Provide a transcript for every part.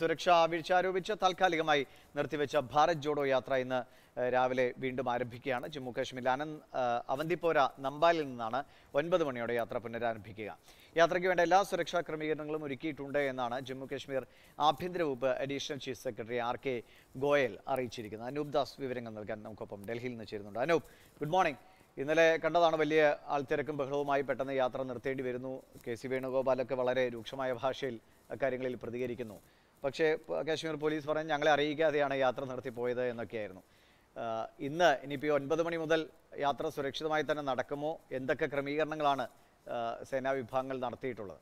സുരക്ഷാ വീഴ്ച ആരോപിച്ച് താൽക്കാലികമായി നിർത്തിവെച്ച ഭാരത് ജോഡോ യാത്ര ഇന്ന് ഏഹ്, രാവിലെ വീണ്ടും ആരംഭിക്കുകയാണ് ജമ്മു കാശ്മീരിൽ അനന്ത് ഏഹ്, അവന്തിപ്പോര നമ്പാലിൽ നിന്നാണ് ഒൻപത് മണിയോടെ യാത്ര പുനരാരംഭിക്കുക യാത്രയ്ക്ക് വേണ്ട എല്ലാ സുരക്ഷാ ക്രമീകരണങ്ങളും ഒരുക്കിയിട്ടുണ്ട് എന്നാണ് ജമ്മു കാശ്മീർ ആഭ്യന്തര വകുപ്പ് additional chief secretary R K Goyal അറിയിച്ചിരിക്കുന്നത് അനൂപ് ദാസ് വിവരങ്ങൾ നൽകാൻ നമുക്കൊപ്പം ഡൽഹിയിൽ നിന്ന് ചേരുന്നുണ്ട് അനൂപ് ഗുഡ് മോർണിംഗ് ഇന്നലെ കണ്ടതാണ് വലിയ ആൾത്തിരക്കും ബഹളവുമായി പെട്ടെന്ന് യാത്ര നിർത്തേണ്ടി വരുന്നു കെ സി വേണുഗോപാലൊക്കെ വളരെ രൂക്ഷമായ ഭാഷയിൽ അക്കാര്യങ്ങളിൽ പ്രതികരിക്കുന്നു പക്ഷേ പ- കാശ്മീർ പോലീസ് പറഞ്ഞ് ഞങ്ങളെ അറിയിക്കാതെയാണ് യാത്ര നിർത്തിപ്പോയത് എന്നൊക്കെയായിരുന്നു ആഹ് ഇന്ന് ഇനിയിപ്പോൾ ഈ ഒൻപത് മണി മുതൽ യാത്ര സുരക്ഷിതമായി തന്നെ നടക്കുമോ എന്തൊക്കെ ക്രമീകരണങ്ങളാണ് ആഹ് സേനാ വിഭാഗങ്ങൾ നടത്തിയിട്ടുള്ളത്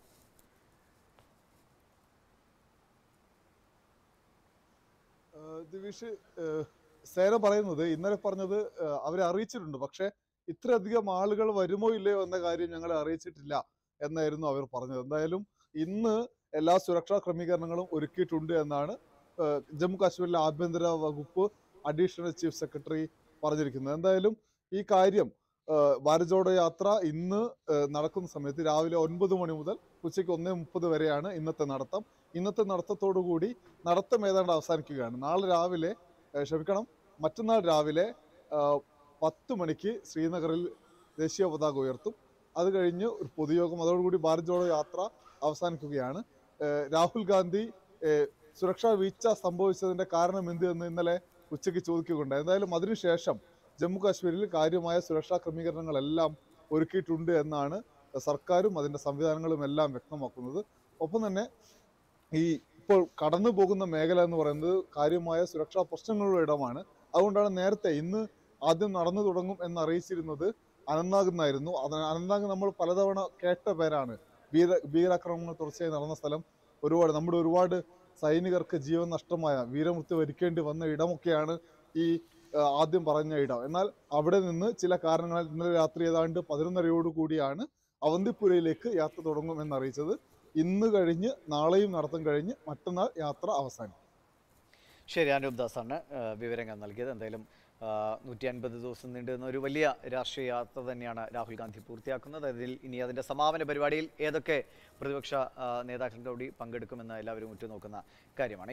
ഏഹ് ദിവിഷ് ഏഹ് സേന പറയുന്നത് ഇന്നലെ പറഞ്ഞത് ഏഹ് അവരെ അറിയിച്ചിട്ടുണ്ട് പക്ഷെ ഇത്രയധികം ആളുകൾ വരുമോ ഇല്ലയോ എന്ന കാര്യം ഞങ്ങളെ അറിയിച്ചിട്ടില്ല എന്നായിരുന്നു അവർ പറഞ്ഞത് എന്തായാലും ഇന്ന് എല്ലാ സുരക്ഷാ ക്രമീകരണങ്ങളും ഒരുക്കിയിട്ടുണ്ട് എന്നാണ് ഏഹ് ജമ്മു കാശ്മീരിലെ ആഭ്യന്തര വകുപ്പ് അഡീഷണൽ ചീഫ് സെക്രട്ടറി പറഞ്ഞിരിക്കുന്നത് എന്തായാലും ഈ കാര്യം ഏഹ് ഭാരത് ജോഡോ യാത്ര ഇന്ന് ഏഹ് നടക്കുന്ന സമയത്ത് രാവിലെ ഒൻപത് മണി മുതൽ ഉച്ചയ്ക്ക് ഒന്നേ മുപ്പത് വരെയാണ് ഇന്നത്തെ നടത്തം ഇന്നത്തെ നടത്തത്തോടു കൂടി നടത്തം ഏതാണ്ട് അവസാനിക്കുകയാണ് നാളെ രാവിലെ ഏഹ് ക്ഷമിക്കണം മറ്റന്നാൾ രാവിലെ ആഹ് പത്ത് മണിക്ക് ശ്രീനഗറിൽ ദേശീയ പതാക ഉയർത്തും അത് കഴിഞ്ഞ് ഒരു പൊതുയോഗം അതോടുകൂടി ഭാരത് ജോഡോ യാത്ര അവസാനിക്കുകയാണ് ഏഹ് രാഹുൽ ഗാന്ധി ഏഹ് സുരക്ഷാ വീഴ്ച സംഭവിച്ചതിന്റെ കാരണം എന്ത് എന്ന് ഇന്നലെ ഉച്ചയ്ക്ക് ചോദിക്കുകയുണ്ടായി എന്തായാലും അതിനുശേഷം ജമ്മു കാശ്മീരിൽ കാര്യമായ സുരക്ഷാ ക്രമീകരണങ്ങളെല്ലാം ഒരുക്കിയിട്ടുണ്ട് എന്നാണ് സർക്കാരും അതിന്റെ സംവിധാനങ്ങളും എല്ലാം വ്യക്തമാക്കുന്നത് ഒപ്പം തന്നെ ഈ ഇപ്പോൾ കടന്നു പോകുന്ന മേഖല എന്ന് പറയുന്നത് കാര്യമായ സുരക്ഷാ പ്രശ്നങ്ങളുടെ ഇടമാണ് അതുകൊണ്ടാണ് നേരത്തെ ഇന്ന് ആദ്യം നടന്നു തുടങ്ങും എന്ന് അറിയിച്ചിരുന്നത് അനന്താഗ് എന്നായിരുന്നു അത് അനന്താഗ് നമ്മൾ പലതവണ കേട്ട പേരാണ് ഭീര ഭീകരാക്രമണങ്ങൾ തുടർച്ചയായി നടന്ന സ്ഥലം ഒരുപാട് നമ്മുടെ ഒരുപാട് സൈനികർക്ക് ജീവൻ നഷ്ടമായ വീരമൃത്യു വരിക്കേണ്ടി വന്ന ഇടമൊക്കെയാണ് ഈ ആ, ആദ്യം പറഞ്ഞ ഇടം എന്നാൽ അവിടെ നിന്ന് ചില കാരണങ്ങളാൽ ഇന്നലെ രാത്രി ഏതാണ്ട് പതിനൊന്നരയോട് കൂടിയാണ് അവന്തിപ്പുരയിലേക്ക് യാത്ര തുടങ്ങും എന്നറിയിച്ചത് ഇന്ന് കഴിഞ്ഞ് നാളെയും നടത്തം കഴിഞ്ഞ് മറ്റന്നാൾ യാത്ര അവസാനിക്കും ശരി അനൂപ് ദാസാണ് ആഹ് വിവരങ്ങൾ നൽകിയത് എന്തായാലും നൂറ്റി അൻപത് ദിവസം നീണ്ടുന്ന ഒരു വലിയ രാഷ്ട്രീയ യാത്ര തന്നെയാണ് രാഹുൽ ഗാന്ധി പൂർത്തിയാക്കുന്നത് അതിൽ ഇനി അതിൻ്റെ സമാപന പരിപാടിയിൽ ഏതൊക്കെ പ്രതിപക്ഷ ആഹ് നേതാക്കളുടെ കൂടി പങ്കെടുക്കുമെന്ന് എല്ലാവരും ഉറ്റുനോക്കുന്ന കാര്യമാണ്